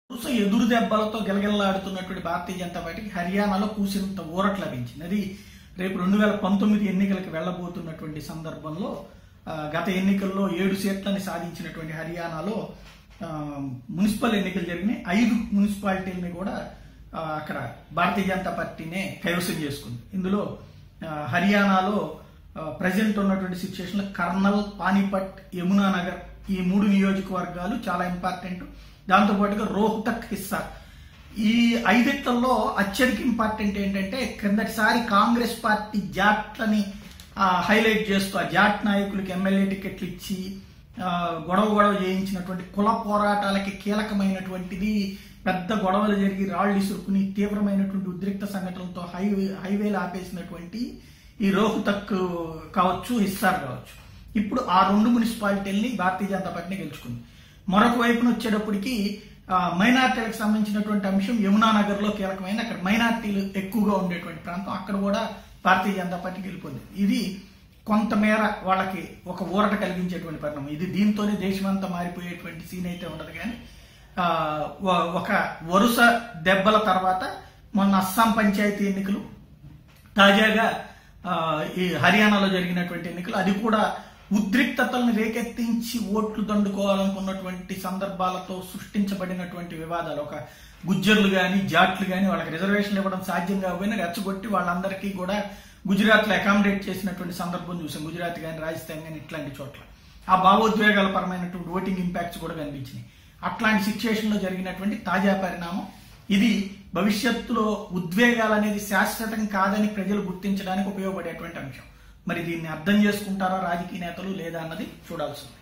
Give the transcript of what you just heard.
వరుస ఎదురు దెబ్బలతో గిలగిల్లాడుతున్నటువంటి భారతీయ జనతా పార్టీకి హర్యానాలో కూసినంత ఊరట లభించింది అది రేపు రెండు వేల పంతొమ్మిది ఎన్నికలకు వెళ్ళబోతున్నటువంటి సందర్భంలో ఆ, గత ఎన్నికల్లో ఏడు సీట్లని సాధించినటువంటి హర్యానాలో ఆ, మున్సిపల్ ఎన్నికలు జరిగినాయి ఐదు మున్సిపాలిటీలని కూడా ఆ, అక్కడ భారతీయ జనతా పార్టీనే కైవసం చేసుకుంది ఇందులో ఆ, హర్యానాలో ప్రజెంట్ ఉన్నటువంటి సిచ్యువేషన్ లో కర్నల్ పానీపట్ యమునా నగర్ ఈ మూడు నియోజకవర్గాలు చాలా ఇంపార్టెంట్ దాంతో పాటుగా రోహ్తక్ హిస్సా ఈ ఐదిట్లలో అత్యధిక ఇంపార్టెంట్ ఏంటంటే క్రిందటిసారి కాంగ్రెస్ పార్టీ జాట్లని ఆ, హైలైట్ చేస్తూ ఆ జాట్ నాయకులకి ఎమ్మెల్యే టికెట్లు ఇచ్చి ఆ, గొడవ గొడవ చేయించినటువంటి కుల పోరాటాలకి కీలకమైనటువంటిది పెద్ద గొడవలు జరిగి రాళ్లు ఇసురుకుని తీవ్రమైనటువంటి ఉద్రిక్త సంఘటనలతో హైవే హైవేలు ఆపేసినటువంటి ఈ రోహ్తక్ కావచ్చు హిస్సార్ కావచ్చు ఇప్పుడు ఆ రెండు మున్సిపాలిటీల్ని భారతీయ జనతా పార్టీని గెలుచుకుంది మరొక వైపున వచ్చేటప్పటికి ఆ, మైనార్టీలకు సంబంధించినటువంటి అంశం యమునా నగర్ లో కీలకమైన అక్కడ మైనార్టీలు ఎక్కువగా ఉండేటువంటి ప్రాంతం అక్కడ కూడా భారతీయ జనతా పార్టీ గెలిపోయింది ఇది కొంతమేర వాళ్ళకి ఒక ఊరట కలిగించేటువంటి పరిణామం ఇది దీంతోనే దేశమంతా మారిపోయేటువంటి సీన్ అయితే ఉండదు కానీ ఆ, ఒ- ఒక వరుస దెబ్బల తర్వాత మొన్న అస్సాం పంచాయతీ ఎన్నికలు తాజాగా ఆ, ఈ హర్యానాలో జరిగినటువంటి ఎన్నికలు అది కూడా ఉద్రిక్తతల్ని రేకెత్తించి ఓట్లు దండుకోవాలనుకున్నటువంటి సందర్భాలతో సృష్టించబడినటువంటి వివాదాలు ఒక గుజ్జర్లు గాని జాట్లు గాని వాళ్ళకి రిజర్వేషన్లు ఇవ్వడం సాధ్యం కాకపోయినా రెచ్చగొట్టి వాళ్ళందరికీ కూడా గుజరాత్ లో అకామిడేట్ చేసినటువంటి సందర్భం చూసాం గుజరాత్ గాని రాజస్థాన్ గాని ఇట్లాంటి చోట్ల ఆ భావోద్వేగాల పరమైనటువంటి ఓటింగ్ ఇంపాక్ట్స్ కూడా కనిపించినాయి అట్లాంటి సిచ్యుయేషన్ లో జరిగినటువంటి తాజా పరిణామం ఇది భవిష్యత్తులో ఉద్వేగాలు అనేది శాశ్వతం కాదని ప్రజలు గుర్తించడానికి ఉపయోగపడేటువంటి అంశం మరి దీన్ని అర్థం చేసుకుంటారా రాజకీయ నేతలు లేదా అన్నది చూడాల్సింది